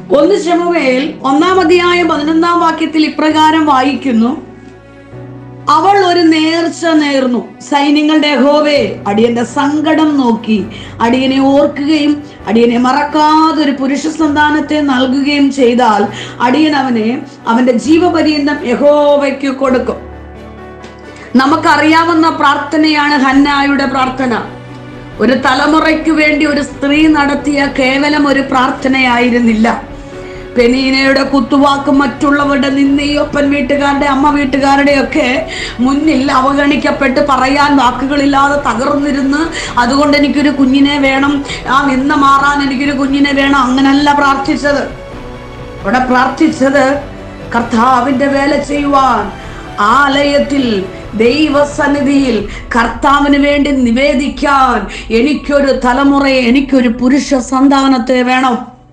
ഒന്ന് ശമുവേൽ ഒന്നാം അധ്യായം പതിനൊന്നാം വാക്യത്തിൽ ഇപ്രകാരം വായിക്കുന്നു അവൾ ഒരു നേർച്ച നേർന്നു സൈന്യങ്ങളുടെ ഹോവേ അടിയന്റെ സങ്കടം നോക്കി അടിയനെ ഓർക്കുകയും അടിയനെ മറക്കാതെ ഒരു പുരുഷ സന്താനത്തെ നൽകുകയും ചെയ്താൽ അടിയൻ അവനെ അവന്റെ ജീവപര്യന്തം യഹോവയ്ക്ക് കൊടുക്കും നമുക്കറിയാവുന്ന പ്രാർത്ഥനയാണ് ഹന്നായുടെ പ്രാർത്ഥന ഒരു തലമുറയ്ക്ക് വേണ്ടി ഒരു സ്ത്രീ നടത്തിയ കേവലം ഒരു പ്രാർത്ഥനയായിരുന്നില്ല പെനീനയുടെ കുത്തുവാക്കും മറ്റുള്ളവരുടെ നിന്നയൊപ്പൻ വീട്ടുകാരുടെ അമ്മ വീട്ടുകാരുടെ ഒക്കെ മുന്നിൽ അവഗണിക്കപ്പെട്ട് പറയാൻ വാക്കുകളില്ലാതെ തകർന്നിരുന്ന് അതുകൊണ്ട് എനിക്കൊരു കുഞ്ഞിനെ വേണം ആ നിന്ന മാറാൻ എനിക്കൊരു കുഞ്ഞിനെ വേണം അങ്ങനല്ല പ്രാർത്ഥിച്ചത് അവിടെ പ്രാർത്ഥിച്ചത് കർത്താവിന്റെ വേല ചെയ്യുവാൻ ആലയത്തിൽ ദൈവസന്നിധിയിൽ കർത്താവിന് വേണ്ടി നിവേദിക്കാൻ എനിക്കൊരു തലമുറയെ എനിക്കൊരു പുരുഷ സന്താനത്തെ വേണം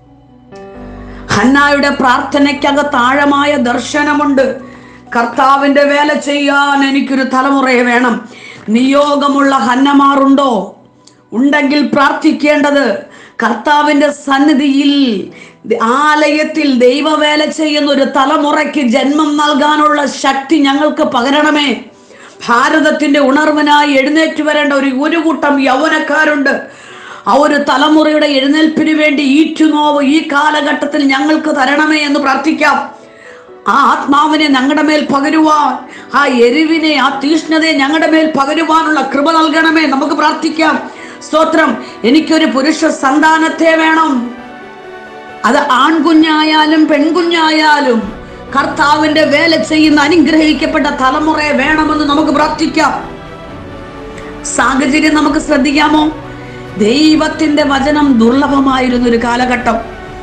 ഹന്നായുടെ പ്രാർത്ഥനയ്ക്കകത്ത് ആഴമായ ദർശനമുണ്ട് കർത്താവിന്റെ വേല ചെയ്യാൻ എനിക്കൊരു തലമുറയെ വേണം നിയോഗമുള്ള ഹന്നമാറുണ്ടോ ഉണ്ടെങ്കിൽ പ്രാർത്ഥിക്കേണ്ടത് കർത്താവിന്റെ സന്നിധിയിൽ ആലയത്തിൽ ദൈവവേല ചെയ്യുന്ന ഒരു തലമുറയ്ക്ക് ജന്മം നൽകാനുള്ള ശക്തി ഞങ്ങൾക്ക് പകരണമേ ഭാരതത്തിന്റെ ഉണർവിനായി എഴുന്നേറ്റ് വരേണ്ട ഒരു ഒരു കൂട്ടം യൗവനക്കാരുണ്ട് ആ ഒരു തലമുറയുടെ എഴുന്നേൽപ്പിന് വേണ്ടി ഈറ്റുനോവ് ഈ കാലഘട്ടത്തിൽ ഞങ്ങൾക്ക് തരണമേ എന്ന് പ്രാർത്ഥിക്കാം ആ ആത്മാവിനെ ഞങ്ങളുടെ മേൽ പകരുവാൻ ആ എരിവിനെ ആ തീഷ്ണതയെ ഞങ്ങളുടെ മേൽ പകരുവാനുള്ള കൃപ നൽകണമേ നമുക്ക് പ്രാർത്ഥിക്കാം സ്തോത്രം എനിക്കൊരു പുരുഷ സന്താനത്തെ വേണം അത് ആൺകുഞ്ഞായാലും പെൺകുഞ്ഞായാലും കർത്താവിന്റെ വേല ചെയ്യുന്ന അനുഗ്രഹിക്കപ്പെട്ട തലമുറയെ വേണമെന്ന് നമുക്ക് പ്രാർത്ഥിക്കാം സാഹചര്യം നമുക്ക് ശ്രദ്ധിക്കാമോ ദൈവത്തിന്റെ വചനം ദുർലഭമായിരുന്ന ഒരു കാലഘട്ടം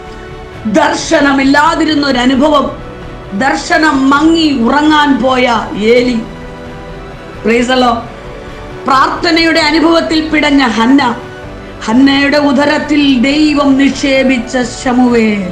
ദർശനമില്ലാതിരുന്ന ഒരു അനുഭവം ദർശനം മങ്ങി ഉറങ്ങാൻ പോയ ഏലി പ്രൈസലോ പ്രാർത്ഥനയുടെ അനുഭവത്തിൽ പിടഞ്ഞ ഹന്ന ഹന്നയുടെ ഉദരത്തിൽ ദൈവം നിക്ഷേപിച്ച ശമുവേൽ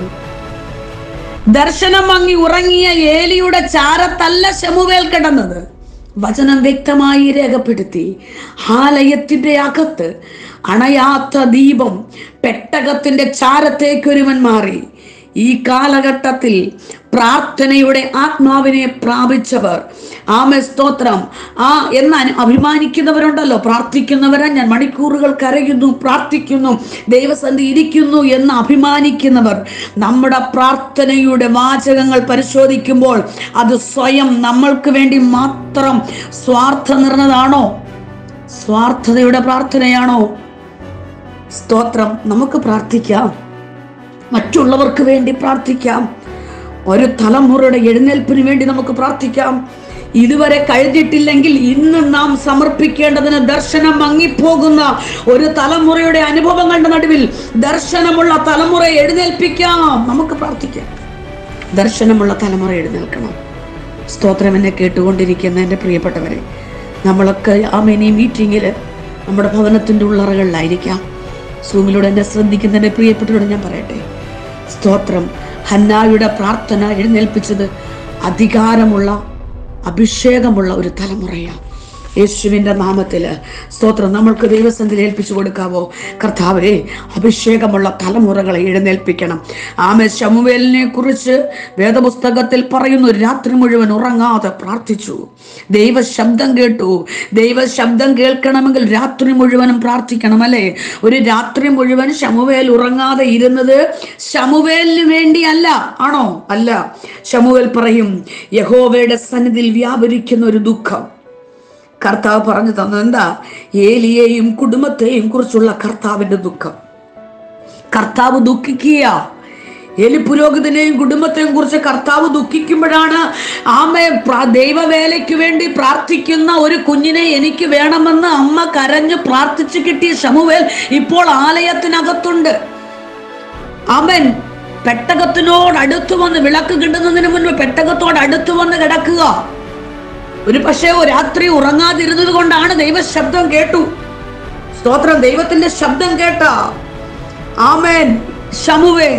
ദർശനം മങ്ങി ഉറങ്ങിയ ഏലിയുടെ ചാരത്തല്ല ശമുവേൽ കിടന്നത് വചനം വ്യക്തമായി രേഖപ്പെടുത്തി ആലയത്തിന്റെ അകത്ത് അണയാത്ത ദീപം പെട്ടകത്തിന്റെ ചാരത്തേക്കൊരുവൻ മാറി ഈ കാലഘട്ടത്തിൽ പ്രാർത്ഥനയുടെ ആത്മാവിനെ പ്രാപിച്ചവർ ആമെ സ്തോത്രം ആ എന്ന് അനു- അഭിമാനിക്കുന്നവരുണ്ടല്ലോ പ്രാർത്ഥിക്കുന്നവരെ ഞാൻ മണിക്കൂറുകൾ കരയുന്നു പ്രാർത്ഥിക്കുന്നു ദൈവസന്ധി ഇരിക്കുന്നു എന്ന് അഭിമാനിക്കുന്നവർ നമ്മുടെ പ്രാർത്ഥനയുടെ വാചകങ്ങൾ പരിശോധിക്കുമ്പോൾ അത് സ്വയം നമ്മൾക്ക് വേണ്ടി മാത്രം സ്വാർത്ഥ നിർണതാണോ സ്വാർത്ഥതയുടെ പ്രാർത്ഥനയാണോ സ്തോത്രം നമുക്ക് പ്രാർത്ഥിക്കാം മറ്റുള്ളവർക്ക് വേണ്ടി പ്രാർത്ഥിക്കാം ഒരു തലമുറയുടെ എഴുന്നേൽപ്പിന് വേണ്ടി നമുക്ക് പ്രാർത്ഥിക്കാം ഇതുവരെ കഴിഞ്ഞിട്ടില്ലെങ്കിൽ ഇന്ന് നാം സമർപ്പിക്കേണ്ടതിന് ദർശനം മങ്ങിപ്പോകുന്ന ഒരു തലമുറയുടെ അനുഭവങ്ങളുടെ നടുവിൽ ദർശനമുള്ള തലമുറയെ എഴുന്നേൽപ്പിക്കാം നമുക്ക് പ്രാർത്ഥിക്കാം ദർശനമുള്ള തലമുറ എഴുന്നേൽക്കണം സ്തോത്രം എന്നെ കേട്ടുകൊണ്ടിരിക്കുന്ന എൻ്റെ പ്രിയപ്പെട്ടവരെ നമ്മളൊക്കെ ആ മിനി മീറ്റിങ്ങിൽ നമ്മുടെ ഭവനത്തിൻ്റെ ഉള്ളറകളിലായിരിക്കാം സൂമിലൂടെ എന്നെ ശ്രദ്ധിക്കുന്ന എൻ്റെ പ്രിയപ്പെട്ടവരോട് ഞാൻ പറയട്ടെ സ്തോത്രം ഹന്നായുടെ പ്രാർത്ഥന എഴുന്നേൽപ്പിച്ചത് അധികാരമുള്ള അഭിഷേകമുള്ള ഒരു തലമുറയാണ് യേശുവിൻ്റെ നാമത്തിൽ സ്തോത്രം നമ്മൾക്ക് ദൈവസന്ധിയിൽ ഏൽപ്പിച്ചു കൊടുക്കാവോ കർത്താവരെ അഭിഷേകമുള്ള തലമുറകളെ എഴുന്നേൽപ്പിക്കണം ആമെ ശമുവേലിനെ കുറിച്ച് വേദപുസ്തകത്തിൽ പറയുന്നു രാത്രി മുഴുവൻ ഉറങ്ങാതെ പ്രാർത്ഥിച്ചു ദൈവ ശബ്ദം കേട്ടു ദൈവ ശബ്ദം കേൾക്കണമെങ്കിൽ രാത്രി മുഴുവനും പ്രാർത്ഥിക്കണം അല്ലേ ഒരു രാത്രി മുഴുവൻ ശമുവേൽ ഉറങ്ങാതെ ഇരുന്നത് ശമുവേലിന് വേണ്ടിയല്ല ആണോ അല്ല ശമുവേൽ പറയും യഹോവയുടെ സന്നിധിയിൽ വ്യാപരിക്കുന്ന ഒരു ദുഃഖം കർത്താവ് പറഞ്ഞു തന്നത് എന്താ ഏലിയെയും കുടുംബത്തെയും കുറിച്ചുള്ള കർത്താവിന്റെ ദുഃഖം കർത്താവ് ദുഃഖിക്കുക എലി പുരോഹിതനെയും കുടുംബത്തെയും കുറിച്ച് കർത്താവ് ദുഃഖിക്കുമ്പോഴാണ് ആമെ പ്ര- ദൈവവേലയ്ക്ക് വേണ്ടി പ്രാർത്ഥിക്കുന്ന ഒരു കുഞ്ഞിനെ എനിക്ക് വേണമെന്ന് അമ്മ കരഞ്ഞു പ്രാർത്ഥിച്ചു കിട്ടിയ ശമുവേൽ ഇപ്പോൾ ആലയത്തിനകത്തുണ്ട് അവൻ പെട്ടകത്തിനോട് അടുത്തു വന്ന് വിളക്ക് കിട്ടുന്നതിന് മുൻപ് പെട്ടകത്തോട് അടുത്തു വന്ന് കിടക്കുക ഒരു പക്ഷേ രാത്രി ഉറങ്ങാതിരുന്നത് കൊണ്ടാണ് ദൈവശബ്ദം കേട്ടു സ്തോത്രം ദൈവത്തിന്റെ ശബ്ദം കേട്ട ആമേൻ ശമുവേൽ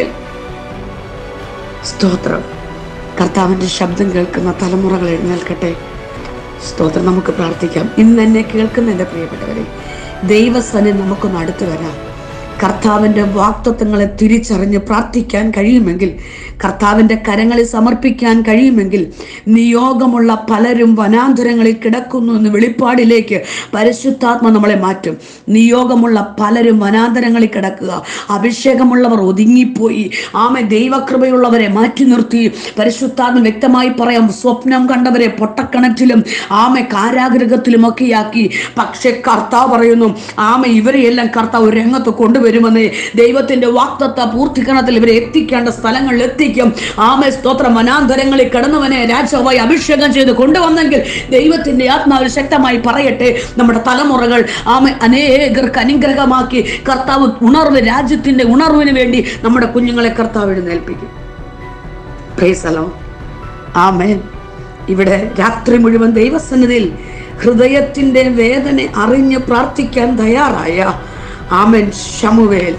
സ്തോത്രം കർത്താവിന്റെ ശബ്ദം കേൾക്കുന്ന തലമുറകൾ എഴുന്നേൽക്കട്ടെ സ്തോത്രം നമുക്ക് പ്രാർത്ഥിക്കാം ഇന്ന് എന്നെ കേൾക്കുന്ന എൻ്റെ പ്രിയപ്പെട്ടവരെ ദൈവസനെ നമുക്കൊന്ന് അടുത്ത് വരാം കർത്താവിൻ്റെ വാക്തത്വങ്ങളെ തിരിച്ചറിഞ്ഞ് പ്രാർത്ഥിക്കാൻ കഴിയുമെങ്കിൽ കർത്താവിൻ്റെ കരങ്ങളിൽ സമർപ്പിക്കാൻ കഴിയുമെങ്കിൽ നിയോഗമുള്ള പലരും വനാന്തരങ്ങളിൽ കിടക്കുന്നു എന്ന് വെളിപ്പാടിലേക്ക് പരിശുദ്ധാത്മ നമ്മളെ മാറ്റും നിയോഗമുള്ള പലരും വനാന്തരങ്ങളിൽ കിടക്കുക അഭിഷേകമുള്ളവർ ഒതുങ്ങിപ്പോയി ആമെ ദൈവകൃപയുള്ളവരെ മാറ്റി നിർത്തി പരിശുദ്ധാത്മ വ്യക്തമായി പറയാം സ്വപ്നം കണ്ടവരെ പൊട്ടക്കിണറ്റിലും ആമെ കാരാഗൃഹത്തിലുമൊക്കെയാക്കി പക്ഷെ കർത്താവ് പറയുന്നു ആമ ഇവരെയെല്ലാം കർത്താവ് ഒരു രംഗത്ത് കൊണ്ടുവരുമെന്ന് ദൈവത്തിന്റെ വാക്തത്വ പൂർത്തീകരണത്തിൽ ഇവരെ എത്തിക്കേണ്ട സ്ഥലങ്ങളിൽ എത്തിക്കും ആമ സ്തോത്ര മനാന്തരങ്ങളിൽ കിടന്നവനെ രാജാവായി അഭിഷേകം ചെയ്ത് കൊണ്ടുവന്നെങ്കിൽ ദൈവത്തിന്റെ ആത്മാവിൽ ശക്തമായി പറയട്ടെ നമ്മുടെ തലമുറകൾ ആമ അനേകർക്ക് അനുഗ്രഹമാക്കി കർത്താവ് ഉണർവ് രാജ്യത്തിന്റെ ഉണർവിന് വേണ്ടി നമ്മുടെ കുഞ്ഞുങ്ങളെ കർത്താവ് എഴുന്നേൽപ്പിക്കും പ്രേസലോ ആമേൻ ഇവിടെ രാത്രി മുഴുവൻ ദൈവസന്നിധിയിൽ ഹൃദയത്തിന്റെ വേദന അറിഞ്ഞ് പ്രാർത്ഥിക്കാൻ തയ്യാറായ ആമൻ ശമുവേൽ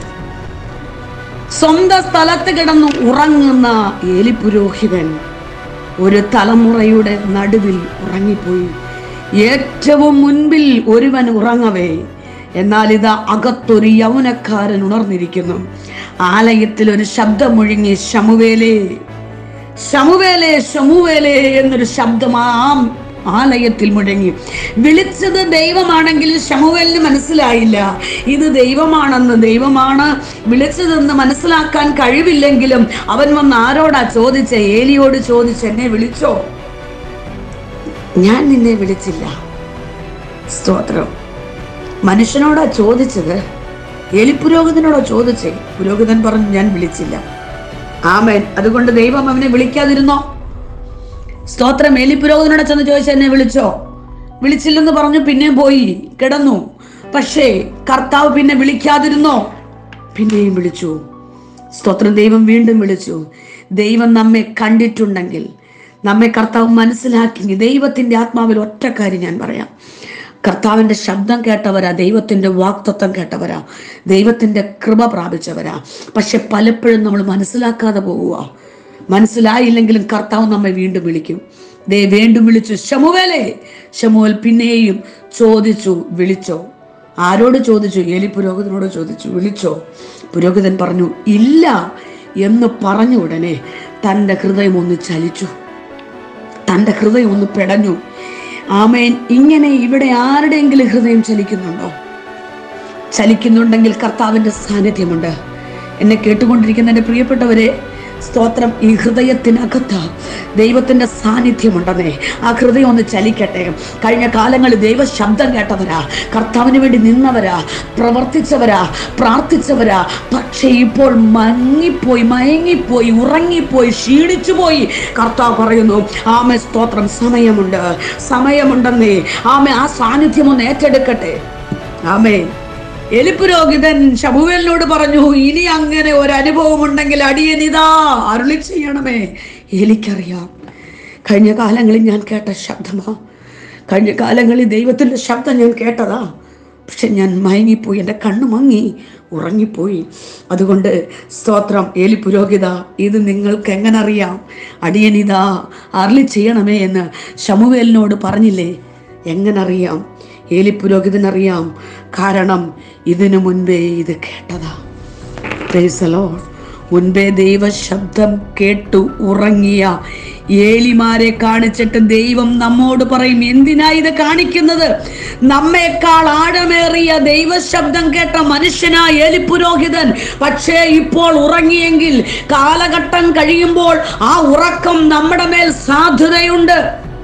സ്വന്തം സ്ഥലത്ത് കിടന്ന് ഉറങ്ങുന്ന ഏലിപുരോഹിതൻ ഒരു തലമുറയുടെ നടുവിൽ ഉറങ്ങിപ്പോയി ഏറ്റവും മുൻപിൽ ഒരുവൻ ഉറങ്ങവേ എന്നാൽ ഇതാ അകത്തൊരു യൗനക്കാരൻ ഉണർന്നിരിക്കുന്നു ആലയത്തിൽ ഒരു ശബ്ദം മുഴുങ്ങി ശമുവേലേ ശമുവേലേ ശമുവേലേ എന്നൊരു ശബ്ദം ആ ആലയത്തിൽ മുഴങ്ങി വിളിച്ചത് ദൈവമാണെങ്കിൽ ശമുവേലിന് മനസ്സിലായില്ല ഇത് ദൈവമാണെന്ന് ദൈവമാണ് വിളിച്ചതെന്ന് മനസ്സിലാക്കാൻ കഴിവില്ലെങ്കിലും അവൻ വന്ന് ആരോടാ ചോദിച്ച ഏലിയോട് ചോദിച്ച് എന്നെ വിളിച്ചോ ഞാൻ നിന്നെ വിളിച്ചില്ല സ്തോത്രം മനുഷ്യനോടാ ചോദിച്ചത് ഏലി പുരോഹിതനോടോ ചോദിച്ചേ പുരോഹിതൻ പറഞ്ഞു ഞാൻ വിളിച്ചില്ല ആമേൻ അതുകൊണ്ട് ദൈവം അവനെ വിളിക്കാതിരുന്നോ സ്തോത്രം ഏലി പുരോഹിതനോട് ചെന്ന് ചോദിച്ചു എന്നെ വിളിച്ചോ വിളിച്ചില്ലെന്ന് പറഞ്ഞു പിന്നെ പോയി കിടന്നു പക്ഷേ കർത്താവ് പിന്നെ വിളിക്കാതിരുന്നോ പിന്നെയും വിളിച്ചു സ്തോത്രം ദൈവം വീണ്ടും വിളിച്ചു ദൈവം നമ്മെ കണ്ടിട്ടുണ്ടെങ്കിൽ നമ്മെ കർത്താവ് മനസ്സിലാക്കി ദൈവത്തിന്റെ ആത്മാവിൽ ഒറ്റ കാര്യം ഞാൻ പറയാം കർത്താവിന്റെ ശബ്ദം കേട്ടവരാ ദൈവത്തിന്റെ വാക്തത്വം കേട്ടവരാ ദൈവത്തിന്റെ കൃപ പ്രാപിച്ചവരാ പക്ഷെ പലപ്പോഴും നമ്മൾ മനസ്സിലാക്കാതെ പോവുക മനസ്സിലായില്ലെങ്കിലും കർത്താവ് നമ്മെ വീണ്ടും വിളിക്കും ദേ വീണ്ടും വിളിച്ചു ശമുവേലേ ശമുവൽ പിന്നെയും ചോദിച്ചു വിളിച്ചോ ആരോട് ചോദിച്ചു ഏലി പുരോഹിതനോട് ചോദിച്ചു വിളിച്ചോ പുരോഹിതൻ പറഞ്ഞു ഇല്ല എന്ന് പറഞ്ഞ ഉടനെ തൻ്റെ ഹൃദയം ഒന്ന് ചലിച്ചു തൻ്റെ ഹൃദയം ഒന്ന് പെടഞ്ഞു ആമേൻ ഇങ്ങനെ ഇവിടെ ആരുടെയെങ്കിലും ഹൃദയം ചലിക്കുന്നുണ്ടോ ചലിക്കുന്നുണ്ടെങ്കിൽ കർത്താവിൻ്റെ സാന്നിധ്യമുണ്ട് എന്നെ കേട്ടുകൊണ്ടിരിക്കുന്ന എൻ്റെ പ്രിയപ്പെട്ടവരെ സ്തോത്രം ഈ ഹൃദയത്തിനകത്ത് ദൈവത്തിന്റെ സാന്നിധ്യമുണ്ടെന്നേ ആ ഹൃദയം ഒന്ന് ചലിക്കട്ടെ കഴിഞ്ഞ കാലങ്ങളിൽ ദൈവ ശബ്ദം കേട്ടവരാ കർത്താവിന് വേണ്ടി നിന്നവരാ പ്രവർത്തിച്ചവരാ പ്രാർത്ഥിച്ചവരാ പക്ഷേ ഇപ്പോൾ മങ്ങിപ്പോയി മയങ്ങിപ്പോയി ഉറങ്ങിപ്പോയി ക്ഷീണിച്ചു പോയി കർത്താവ് പറയുന്നു ആമെ സ്തോത്രം സമയമുണ്ട് സമയമുണ്ടെന്നേ ആമെ ആ സാന്നിധ്യം ഒന്ന് ഏറ്റെടുക്കട്ടെ ആമേ എലിപുരോഹിതൻ ശമുവേലിനോട് പറഞ്ഞു ഇനി അങ്ങനെ ഒരു അനുഭവം ഉണ്ടെങ്കിൽ അടിയനിതാ അരുളി ചെയ്യണമേ എനിക്കറിയാം കഴിഞ്ഞ കാലങ്ങളിൽ ഞാൻ കേട്ട ശബ്ദമാ കഴിഞ്ഞ കാലങ്ങളിൽ ദൈവത്തിൻ്റെ ശബ്ദം ഞാൻ കേട്ടതാ പക്ഷെ ഞാൻ മയങ്ങിപ്പോയി എൻ്റെ കണ്ണു മങ്ങി ഉറങ്ങിപ്പോയി അതുകൊണ്ട് സ്തോത്രം ഏലി പുരോഹിത ഇത് നിങ്ങൾക്ക് എങ്ങനെ അറിയാം അടിയനിതാ അർലി ചെയ്യണമേ എന്ന് ശമുവേലിനോട് പറഞ്ഞില്ലേ എങ്ങനെ അറിയാം ഏലി പുരോഹിതനറിയാം കാരണം ഇതിനു മുൻപേ ഇത് കേട്ടതാ Praise the Lord. മുൻപേ ദൈവ ശബ്ദം കേട്ടു ഉറങ്ങിയ ഏലിമാരെ കാണിച്ചിട്ട് ദൈവം നമ്മോട് പറയും എന്തിനാ ഇത് കാണിക്കുന്നത് നമ്മേക്കാൾ ആഴമേറിയ ദൈവ ശബ്ദം കേട്ട മനുഷ്യനാ ഏലി പുരോഹിതൻ പക്ഷേ ഇപ്പോൾ ഉറങ്ങിയെങ്കിൽ കാലഘട്ടം കഴിയുമ്പോൾ ആ ഉറക്കം നമ്മുടെ മേൽ സാധ്യതയുണ്ട്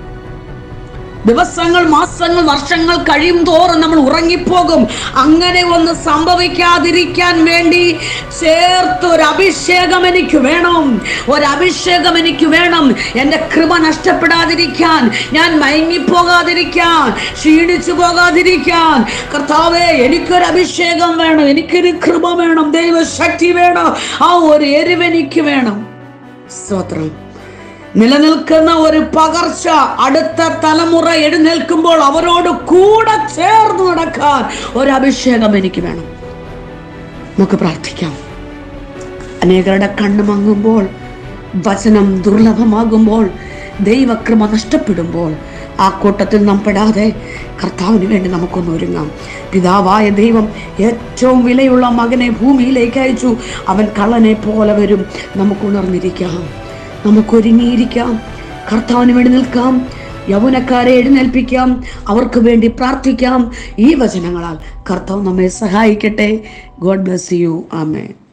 ദിവസങ്ങൾ മാസങ്ങൾ വർഷങ്ങൾ കഴിയും തോറും നമ്മൾ ഉറങ്ങിപ്പോകും അങ്ങനെ ഒന്ന് സംഭവിക്കാതിരിക്കാൻ വേണ്ടി ചേർത്ത് ഒരു അഭിഷേകം എനിക്ക് വേണം ഒരു അഭിഷേകം എനിക്ക് വേണം എൻ്റെ കൃപ നഷ്ടപ്പെടാതിരിക്കാൻ ഞാൻ മയങ്ങിപ്പോകാതിരിക്കാൻ ക്ഷീണിച്ചു പോകാതിരിക്കാൻ കർത്താവേ എനിക്കൊരു അഭിഷേകം വേണം എനിക്കൊരു കൃപ വേണം ദൈവശക്തി വേണം ആ ഒരു എരിവെനിക്ക് വേണം സ്തോത്രം നിലനിൽക്കുന്ന ഒരു പകർച്ച അടുത്ത തലമുറ എഴുന്നേൽക്കുമ്പോൾ അവരോട് കൂടെ ചേർന്ന് നടക്കാൻ ഒരു അഭിഷേകം എനിക്ക് വേണം നമുക്ക് പ്രാർത്ഥിക്കാം അനേകരുടെ കണ്ണ് മങ്ങുമ്പോൾ വചനം ദുർലഭമാകുമ്പോൾ ദൈവകൃപ നഷ്ടപ്പെടുമ്പോൾ ആ കൂട്ടത്തിൽ നാം പെടാതെ കർത്താവിന് വേണ്ടി നമുക്കൊന്ന് ഒരുങ്ങാം പിതാവായ ദൈവം ഏറ്റവും വിലയുള്ള മകനെ ഭൂമിയിലേക്ക് അയച്ചു അവൻ കള്ളനെ പോലെ വരും നമുക്ക് ഉണർന്നിരിക്കാം നമുക്കൊരുങ്ങിയിരിക്കാം കർത്താവിന് വേണ്ടി നിൽക്കാം യൗവനക്കാരെ എഴുന്നേൽപ്പിക്കാം അവർക്ക് വേണ്ടി പ്രാർത്ഥിക്കാം ഈ വചനങ്ങളാൽ കർത്താവ് നമ്മെ സഹായിക്കട്ടെ ഗോഡ് ബ്ലസ് യു ആമേ